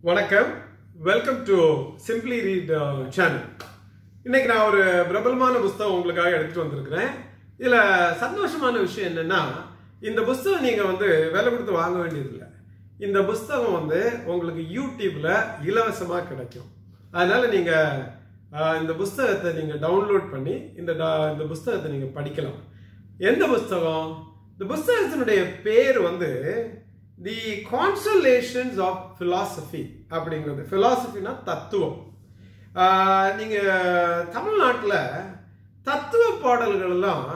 வணக்கம் welcome to simply read channel இன்னைக்கு நான் ஒரு பிரபலமான புஸ்தகம் உங்களுக்காக எடுத்துட்டு வந்திருக்கிறேன் இதுல சந்தோஷமான விஷயம் என்னன்னா இந்த புஸ்தகம் நீங்க வந்து விலை கொடுத்து வாங்க வேண்டியதில்லை இந்த புஸ்தகம் வந்து உங்களுக்கு யூடியூப்ல இலவசமா கிடைக்கும் அதனால நீங்க ஆஹ், இந்த புஸ்தகத்தை நீங்க டவுன்லோட் பண்ணி இந்த டா- இந்த புஸ்தகத்தை நீங்க படிக்கலாம் எந்த புஸ்தகம் இந்த புஸ்தகத்தினுடைய பேர் வந்து தி கான்சலேஷன்ஸ் ஆஃப் philosophy அப்படிங்கிறது philosophyனா தத்துவம் ஆஹ், நீங்க தமிழ்நாட்டில் தத்துவ பாடல்கள் எல்லாம்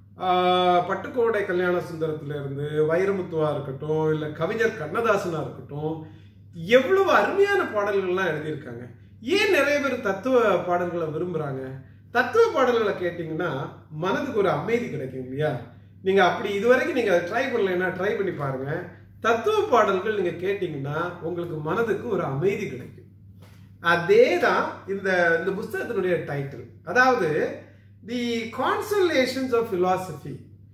ஆஹ், பட்டுக்கோட்டை கல்யாண சுந்தரத்துல இருந்து வைரமுத்துவா இருக்கட்டும் இல்லை கவிஞர் கண்ணதாசனா இருக்கட்டும் எவ்வளவு அருமையான பாடல்கள்லாம் எழுதியிருக்காங்க ஏன் நிறைய பேர் தத்துவ பாடல்களை விரும்புறாங்க தத்துவ பாடல்களை கேட்டிங்கன்னா மனதுக்கு ஒரு அமைதி கிடைக்கும் இல்லையா நீங்க அப்படி இதுவரைக்கும் நீங்க ட்ரை பண்ணலைன்னா ட்ரை பண்ணி பாருங்க தத்துவ பாடல்கள் நீங்க கேட்டீங்கன்னா உங்களுக்கு மனதுக்கு ஒரு அமைதி கிடைக்கும் அதே தான் இந்த இந்த புஸ்தகத்தினுடைய டைட்டில் அதாவது தி கான்சலேஷன்ஸ் ஆஃப் philosophy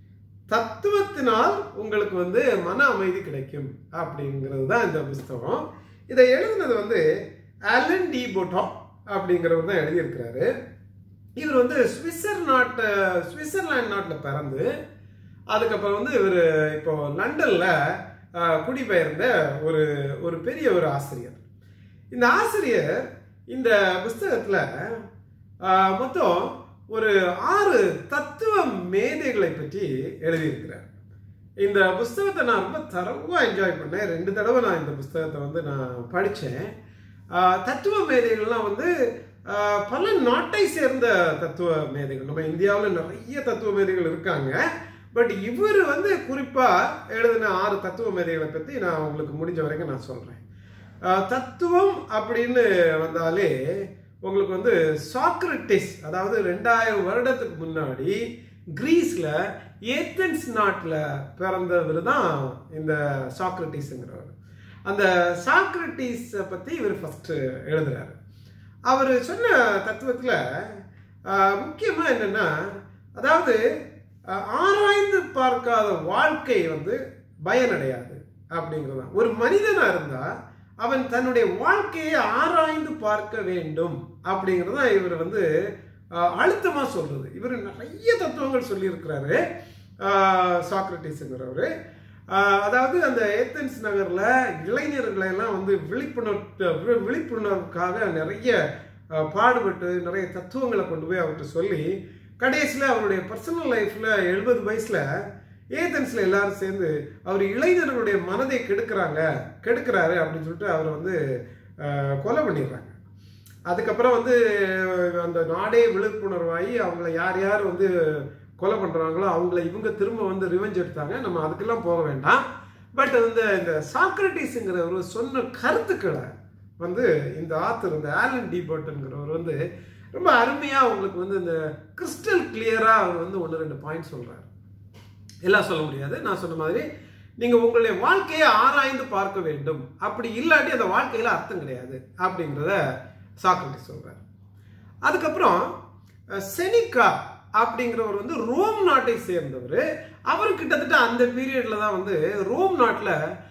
தத்துவத்தினால் உங்களுக்கு வந்து மன அமைதி கிடைக்கும் அப்படிங்கிறது தான் இந்த புஸ்தகம் இதை எழுதுனது வந்து அலன் டி போட்டோ அப்படிங்கிறவர் தான் எழுதியிருக்கிறாரு இவர் வந்து சுவிட்சர் நாட்டு சுவிட்சர்லாந்து நாட்டில் பிறந்து அதுக்கப்புறம் வந்து இவர் இப்போ லண்டன்ல ஆஹ், குடிபெயர்ந்த ஒரு ஒரு பெரிய ஒரு ஆசிரியர் இந்த ஆசிரியர் இந்த புஸ்தகத்துல ஆஹ், மொத்தம் ஒரு ஆறு தத்துவ மேதைகளை பற்றி எழுதியிருக்கிறார் இந்த புஸ்தகத்தை நான் ரொம்ப தரவா என்ஜாய் பண்ணேன் ரெண்டு தடவை நான் இந்த புஸ்தகத்தை வந்து நான் படித்தேன் தத்துவ மேதைகள்லாம் வந்து ஆஹ், பல நாட்டை சேர்ந்த தத்துவ மேதைகள் நம்ம இந்தியாவில் நிறைய தத்துவ மேதைகள் இருக்காங்க பட் இவர் வந்து குறிப்பாக எழுதின ஆறு தத்துவ மேதைகளை பற்றி நான் உங்களுக்கு முடிஞ்ச வரைக்கும் நான் சொல்கிறேன் தத்துவம் அப்படின்னு வந்தாலே உங்களுக்கு வந்து சாக்ரட்டிஸ் அதாவது ரெண்டாயிரம் வருடத்துக்கு முன்னாடி கிரீஸ்ல ஏத்தன்ஸ் நாட்டில் பிறந்தவர் தான் இந்த சாக்ரட்டிஸ்ங்கிறவர் அந்த சாக்ரட்டிஸை பற்றி இவர் ஃபர்ஸ்ட் எழுதுறாரு அவர் சொன்ன தத்துவத்தில் முக்கியமாக என்னன்னா அதாவது ஆஹ், ஆராய்ந்து பார்க்காத வாழ்க்கை வந்து பயனடையாது அப்படிங்கிறது தான் ஒரு மனிதனாக இருந்தால் அவன் தன்னுடைய வாழ்க்கையை ஆராய்ந்து பார்க்க வேண்டும் அப்படிங்கிறது தான் இவர் வந்து அழுத்தமாக சொல்றது இவர் நிறைய தத்துவங்கள் சொல்லியிருக்கிறாரு சாக்ரட்டிஸுங்கிறவர் அதாவது அந்த ஏத்தன்ஸ் நகர்ல இளைஞர்களை எல்லாம் வந்து விழிப்புணர்வு விழிப்புணர்வுக்காக நிறைய ஆஹ், பாடுபட்டு நிறைய தத்துவங்களை கொண்டு போய் அவர்கிட்ட சொல்லி கடைசியில் அவருடைய பர்சனல் லைஃப்ல எழுபது வயசுல ஏதென்ஸ்ல எல்லாரும் சேர்ந்து அவர் இளைஞர்களுடைய மனதை கெடுக்கிறாங்க கெடுக்கிறாரு அப்படின்னு சொல்லிட்டு அவரை வந்து ஆஹ், கொலை பண்ணிடுறாங்க அதுக்கப்புறம் வந்து அந்த நாடே விழிப்புணர்வாகி அவங்கள யார் யார் வந்து கொலை பண்றாங்களோ அவங்கள இவங்க திரும்ப வந்து ரிவெஞ்ச் எடுத்தாங்க நம்ம அதுக்கெல்லாம் போக வேண்டாம் பட் வந்து இந்த சாக்ரட்டிஸுங்கிறவர் சொன்ன கருத்துக்களை வந்து இந்த ஆத்தர் இந்த ஆலன் டி பர்ட்டன்கிறவர் வந்து ரொம்ப அருமையாக உங்களுக்கு வந்து இந்த கிறிஸ்டல் கிளியராக அவர் வந்து ஒன்று ரெண்டு பாயிண்ட் சொல்றாரு எல்லாம் சொல்ல முடியாது நான் சொன்ன மாதிரி நீங்க உங்களுடைய வாழ்க்கையை ஆராய்ந்து பார்க்க வேண்டும் அப்படி இல்லாட்டி அந்த வாழ்க்கையில அர்த்தம் கிடையாது அப்படிங்கிறத சாக்ரட்டிஸ் சொல்றாரு அதுக்கப்புறம் அஹ், செனிகா அப்படிங்கிறவர் வந்து ரோம் நாட்டை சேர்ந்தவர் அவர் கிட்டத்தட்ட அந்த பீரியட்ல தான் வந்து ரோம் நாட்டில்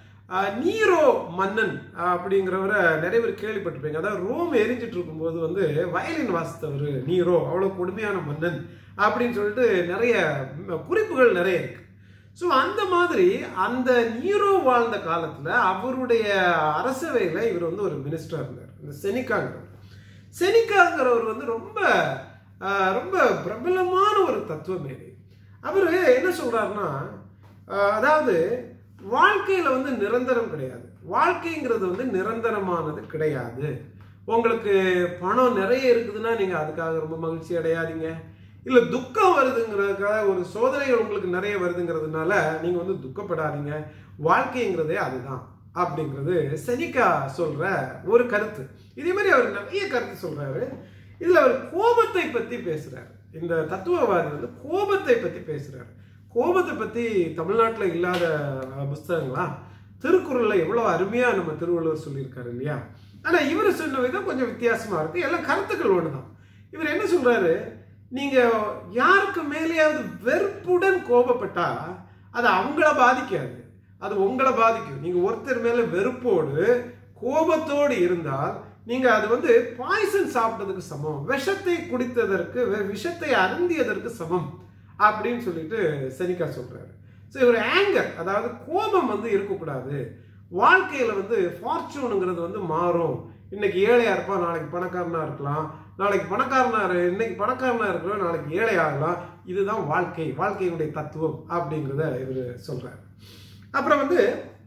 நீரோ மன்னன் அப்படிங்கிறவரை நிறைய பேர் கேள்விப்பட்டிருப்பீங்க அதாவது ரோம் எரிஞ்சிட்டு இருக்கும்போது வந்து வயலின் வாசித்தவர் நீரோ அவ்வளோ கொடுமையான மன்னன் அப்படின்னு சொல்லிட்டு நிறைய ம், குறிப்புகள் நிறைய இருக்கு ஸோ அந்த மாதிரி அந்த நீரோ வாழ்ந்த காலத்தில் அவருடைய அரசவையில் இவர் வந்து ஒரு மினிஸ்டர் இருந்தார் இந்த செனிகாங்கிறவர் செனிகாங்கிறவர் வந்து ரொம்ப ஆஹ், ரொம்ப பிரபலமான ஒரு தத்துவ மேதை அவர் என்ன சொல்றாருன்னா ஆஹ், அதாவது வாழ்க்கையில வந்து நிரந்தரம் கிடையாது வாழ்க்கைங்கிறது வந்து நிரந்தரமானது கிடையாது உங்களுக்கு பணம் நிறைய இருக்குதுன்னா நீங்க அதுக்காக ரொம்ப மகிழ்ச்சி அடையாதீங்க இல்ல துக்கம் வருதுங்கிறதுக்காக ஒரு சோதனைகள் உங்களுக்கு நிறைய வருதுங்கிறதுனால நீங்க வந்து துக்கப்படாதீங்க வாழ்க்கைங்கிறதே அதுதான் அப்படிங்கிறது செனிகா சொல்ற ஒரு கருத்து இதே மாதிரி அவர் நிறைய கருத்து சொல்றாரு இதுல அவர் கோபத்தை பத்தி பேசுறாரு இந்த தத்துவவாதி வந்து கோபத்தை பத்தி பேசுறாரு கோபத்தை பத்தி தமிழ்நாட்டில் இல்லாத அஹ், புஸ்தகங்களா திருக்குறள்ல எவ்வளவு அருமையா நம்ம திருவள்ளுவர் சொல்லியிருக்காரு இல்லையா ஆனா இவர் சொன்ன விதம் கொஞ்சம் வித்தியாசமா இருக்கு எல்லாம் கருத்துக்கள் ஒண்ணுதான் இவர் என்ன சொல்றாரு நீங்க யாருக்கு மேலேயாவது வெறுப்புடன் கோபப்பட்டா அது அவங்கள பாதிக்காது அது உங்களை பாதிக்கும் நீங்க ஒருத்தர் மேல வெறுப்போடு கோபத்தோடு இருந்தால் நீங்க அது வந்து பாய்சன் சாப்பிட்டதுக்கு சமம் விஷத்தை குடித்ததற்கு வி- விஷத்தை அருந்தியதற்கு சமம் அப்படின்னு சொல்லிட்டு செனிகா சொல்றாரு ஸோ இவர் ஆங்கர் அதாவது கோபம் வந்து இருக்கக்கூடாது வாழ்க்கையில வந்து ஃபார்ச்சூனுங்கிறது வந்து மாறும் இன்னைக்கு ஏழையா இருப்பான் நாளைக்கு பணக்காரனா இருக்கலாம் நாளைக்கு பணக்காரனா இரு- இன்னைக்கு பணக்காரனா இருக்கிறோம் நாளைக்கு ஏழை ஆகலாம் இதுதான் வாழ்க்கை வாழ்க்கையினுடைய தத்துவம் அப்படிங்கிறத இவர் சொல்றாரு அப்புறம் வந்து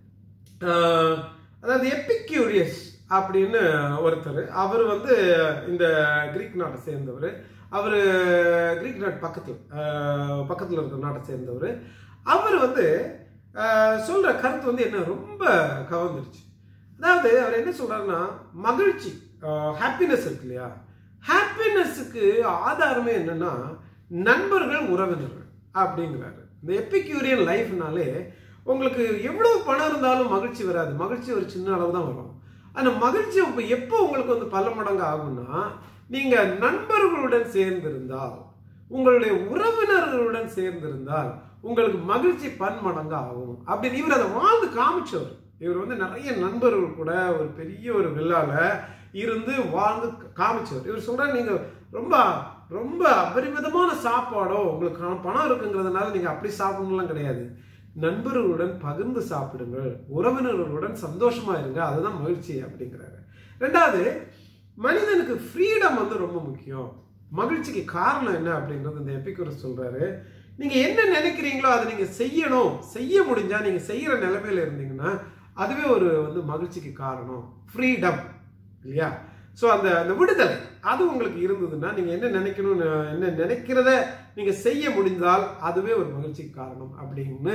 ஆஹ், அதாவது எப்பிக்யூரியஸ் அப்படின்னு ஒருத்தர் அவர் வந்து இந்த கிரீக் நாட்டை சேர்ந்தவர் அவர் கிரீக் நாட்டு பக்கத்தில் ஆஹ், பக்கத்தில் இருக்கிற நாட்டை சேர்ந்தவர் அவர் வந்து ஆஹ், சொல்ற கருத்து வந்து என்ன ரொம்ப கவர்ந்துருச்சு அதாவது அவர் என்ன சொல்றாருன்னா மகிழ்ச்சி ஹாப்பினஸ் இருக்கு இல்லையா ஹாப்பினஸுக்கு ஆதாரமே என்னன்னா நண்பர்கள் உறவினர்கள் அப்படிங்கிறாரு இந்த எப்பிக்யூரியன் லைஃப்னாலே உங்களுக்கு எவ்வளவு பணம் இருந்தாலும் மகிழ்ச்சி வராது மகிழ்ச்சி ஒரு சின்ன அளவு தான் வரும் அந்த மகிழ்ச்சி இப்போ எப்போ உங்களுக்கு வந்து பல மடங்கு ஆகும்னா நீங்க நண்பர்களுடன் சேர்ந்திருந்தால் உங்களுடைய உறவினர்களுடன் சேர்ந்திருந்தால் உங்களுக்கு மகிழ்ச்சி பன்மடங்கு ஆகும் அப்படின்னு இவர் அதை வாழ்ந்து காமிச்சவர் இவர் வந்து நிறைய நண்பர்கள் கூட ஒரு பெரிய ஒரு வில்லால இருந்து வாழ்ந்து காமிச்சவர் இவர் சொல்றாரு நீங்க ரொம்ப ரொம்ப அபரிமிதமான சாப்பாடோ உங்களுக்கு பணம் பணம் இருக்குங்கிறதுனால நீங்க அப்படி சாப்பிடணும்லாம் கிடையாது நண்பர்களுடன் பகிர்ந்து சாப்பிடுங்கள் உறவினர்களுடன் சந்தோஷமா இருங்க அதுதான் மகிழ்ச்சி அப்படிங்கிறாரு ரெண்டாவது மனிதனுக்கு ஃப்ரீடம் வந்து ரொம்ப முக்கியம் மகிழ்ச்சிக்கு காரணம் என்ன அப்படின்றது இந்த எபிக்குரஸ் சொல்றாரு நீங்க என்ன நினைக்கிறீங்களோ அதை நீங்க செய்யணும் செய்ய முடிஞ்சா நீங்க செய்யற நிலைமையில இருந்தீங்கன்னா அதுவே ஒரு வந்து மகிழ்ச்சிக்கு காரணம் ஃப்ரீடம் இல்லையா ஸோ அந்த அந்த விடுதலை அது உங்களுக்கு இருந்ததுன்னா நீங்க என்ன நினைக்கணும் என்ன நினைக்கிறத நீங்க செய்ய முடிந்தால் அதுவே ஒரு மகிழ்ச்சிக்கு காரணம் அப்படின்னு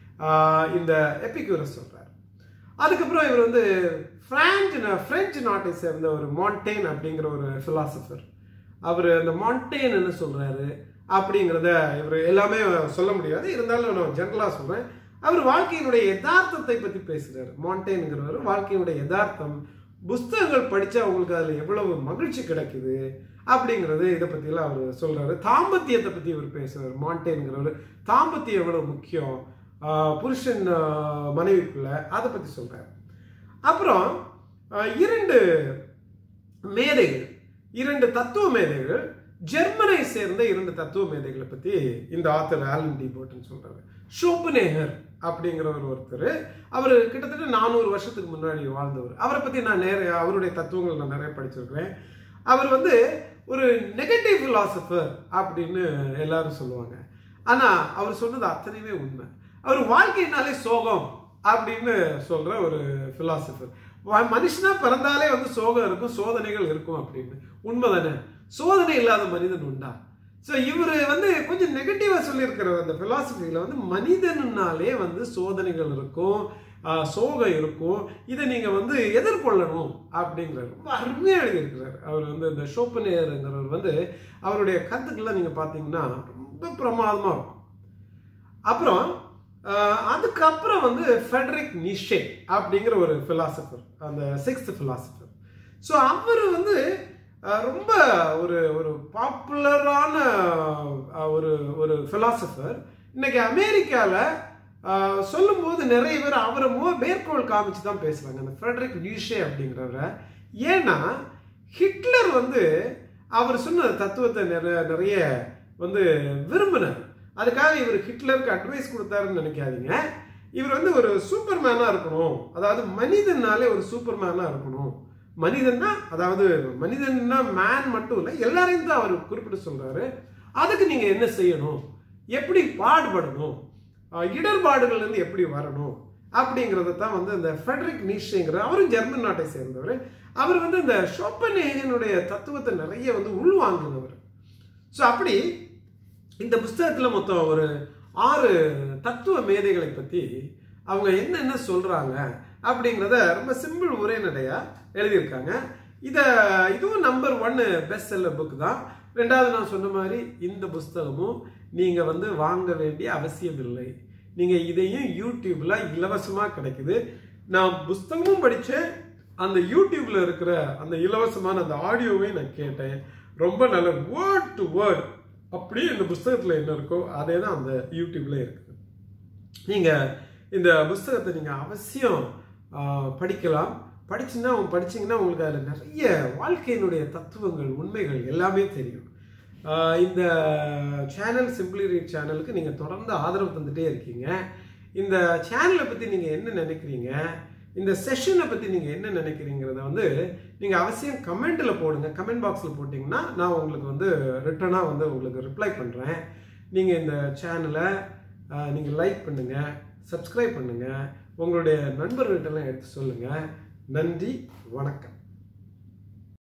ஆஹ், இந்த எபிக்யூரஸ் சொல்றாரு அதுக்கப்புறம் இவர் வந்து பிரான்ச் பிரெஞ்சு நாட்டை சேர்ந்த ஒரு மாண்டேன் அப்படிங்கிற ஒரு பிலாசபர் அவர் அந்த மாண்டேன் என்ன சொல்றாரு அப்படிங்கிறத இவர் எல்லாமே சொல்ல முடியாது இருந்தாலும் நான் ஜென்ரலாக சொல்றேன் அவர் வாழ்க்கையினுடைய யதார்த்தத்தை பத்தி பேசுறாரு மாண்டேனுங்கிறவர் வாழ்க்கையினுடைய யதார்த்தம் புஸ்தகங்கள் படிச்சா உங்களுக்கு அதுல எவ்வளவு மகிழ்ச்சி கிடைக்குது அப்படிங்கிறது இதை பத்தியெல்லாம் அவர் சொல்றாரு தாம்பத்தியத்தை பத்தி இவர் பேசுறாரு மாண்டேன்கிறவர் தாம்பத்தியம் எவ்வளவு முக்கியம் ஆஹ் புருஷன் ஆஹ் மனைவிக்குள்ள அதை பத்தி சொல்றாரு அப்புறம் ஆஹ் இரண்டு மேதைகள் இரண்டு தத்துவ மேதைகள் ஜெர்மனை சேர்ந்த இரண்டு தத்துவ மேதைகளை பத்தி இந்த ஆத்தர் ஆலன் டி போர்டன் சொல்றாரு ஷோப்பனேகர் அப்படிங்கிறவர் ஒருத்தர் அவர் கிட்டத்தட்ட நானூறு வருஷத்துக்கு முன்னாடி வாழ்ந்தவர் அவரை பத்தி நான் நிறைய அவருடைய தத்துவங்கள் நான் நிறைய படிச்சிருக்கிறேன் அவர் வந்து ஒரு நெகட்டிவ் பிலாசபர் அப்படின்னு எல்லாரும் சொல்லுவாங்க ஆனா அவர் சொன்னது அத்தனையுமே உண்மை அவர் வாழ்க்கையினாலே சோகம் அப்படின்னு சொல்ற ஒரு பிலாசபர் மனுஷனா பிறந்தாலே வந்து சோகம் இருக்கும் சோதனைகள் இருக்கும் அப்படின்னு உண்மைதானே சோதனை இல்லாத மனிதன் உண்டா ஸோ இவர் வந்து கொஞ்சம் நெகட்டிவா சொல்லியிருக்கிற அந்த பிலாசபியில வந்து மனிதனாலே வந்து சோதனைகள் இருக்கும் ஆஹ், சோகம் இருக்கும் இதை நீங்க வந்து எதிர்கொள்ளணும் அப்படிங்கிறார் ரொம்ப அருமையா எழுதியிருக்கிறார் அவர் வந்து இந்த ஷோப்பனேயருங்கிறவர் வந்து அவருடைய கருத்துக்கள்லாம் நீங்க பார்த்தீங்கன்னா ரொம்ப பிரமாதமா இருக்கும் அப்புறம் ஆஹ், அதுக்கப்புறம் வந்து ஃபெட்ரிக் நிஷே அப்படிங்கிற ஒரு பிலாசபர் அந்த சிக்ஸ்த் பிலாசபர் ஸோ அவர் வந்து ஆஹ், ரொம்ப ஒரு ஒரு பாப்புலரான ஒரு ஒரு பிலாசபர் இன்னைக்கு அமெரிக்காவில் சொல்லும்போது நிறைய பேர் அவரை மோ மேற்கோள் காமிச்சு தான் பேசுறாங்க அந்த ஃப்ரெட்ரிக் நியூஷே அப்படிங்கிறவரை ஏன்னா ஹிட்லர் வந்து அவர் சொன்ன தத்துவத்தை நிறைய நிறைய வந்து விரும்பினார் அதுக்காக இவர் ஹிட்லருக்கு அட்வைஸ் கொடுத்தாருன்னு நினைக்காதீங்க இவர் வந்து ஒரு சூப்பர் மேனா இருக்கணும் அதாவது மனிதனாலே ஒரு சூப்பர் மேனா இருக்கணும் மனிதன்னா அதாவது மனிதன்னா மேன் மட்டும் இல்லை எல்லாரையும் தான் அவர் குறிப்பிட்டு சொல்றாரு அதுக்கு நீங்க என்ன செய்யணும் எப்படி பாடுபடணும் அஹ் இடர்பாடுகள்ல இருந்து எப்படி வரணும் அப்படிங்கிறத தான் வந்து இந்த ஃபெட்ரிக் நீஷேங்கிற அவரும் ஜெர்மன் நாட்டை சேர்ந்தவர் அவர் வந்து இந்த ஷோப்பனேகனுடைய தத்துவத்தை நிறைய வந்து உள்வாங்கினவர் ஸோ அப்படி இந்த புஸ்தகத்தில் மொத்தம் ஒரு ஆறு தத்துவ மேதைகளை பற்றி அவங்க என்னென்ன சொல்கிறாங்க அப்படிங்கிறத ரொம்ப சிம்பிள் உரைநடையா எழுதியிருக்காங்க இதை இதுவும் நம்பர் ஒன்னு பெஸ்ட் செல்லர் புக் தான் ரெண்டாவது நான் சொன்ன மாதிரி இந்த புஸ்தகமும் நீங்கள் வந்து வாங்க வேண்டிய அவசியம் இல்லை நீங்கள் இதையும் யூடியூப்ல இலவசமாக கிடைக்குது நான் புஸ்தகமும் படித்தேன் அந்த யூடியூப்ல இருக்கிற அந்த இலவசமான அந்த ஆடியோவையும் நான் கேட்டேன் ரொம்ப நல்ல வேர்ட் டு வேர்ட் அப்படியே இந்த புஸ்தகத்தில் என்ன இருக்கோ அதே தான் அந்த யூடியூப்ல இருக்குது நீங்கள் இந்த புஸ்தகத்தை நீங்கள் அவசியம் ஆஹ், படிக்கலாம் படிச்சுன்னா படிச்சீங்கன்னா உங்களுக்கு அதில் நிறைய வாழ்க்கையினுடைய தத்துவங்கள் உண்மைகள் எல்லாமே தெரியும் ஆஹ் இந்த சேனல் சிம்பிளி ரீட் சேனலுக்கு நீங்கள் தொடர்ந்து ஆதரவு தந்துட்டே இருக்கீங்க இந்த சேனலை பற்றி நீங்கள் என்ன நினைக்கிறீங்க இந்த செஷனை பற்றி நீங்கள் என்ன நினைக்கிறீங்கிறத வந்து நீங்கள் அவசியம் கமெண்ட்டில் போடுங்க கமெண்ட் பாக்ஸில் போட்டிங்கன்னா நான் உங்களுக்கு வந்து ரிட்டனாக வந்து உங்களுக்கு ரிப்ளை பண்ணுறேன் நீங்கள் இந்த சேனலை நீங்கள் லைக் பண்ணுங்கள் சப்ஸ்கிரைப் பண்ணுங்கள் உங்களுடைய நண்பர்கள்ட்டெல்லாம் எடுத்து சொல்லுங்கள் நன்றி வணக்கம்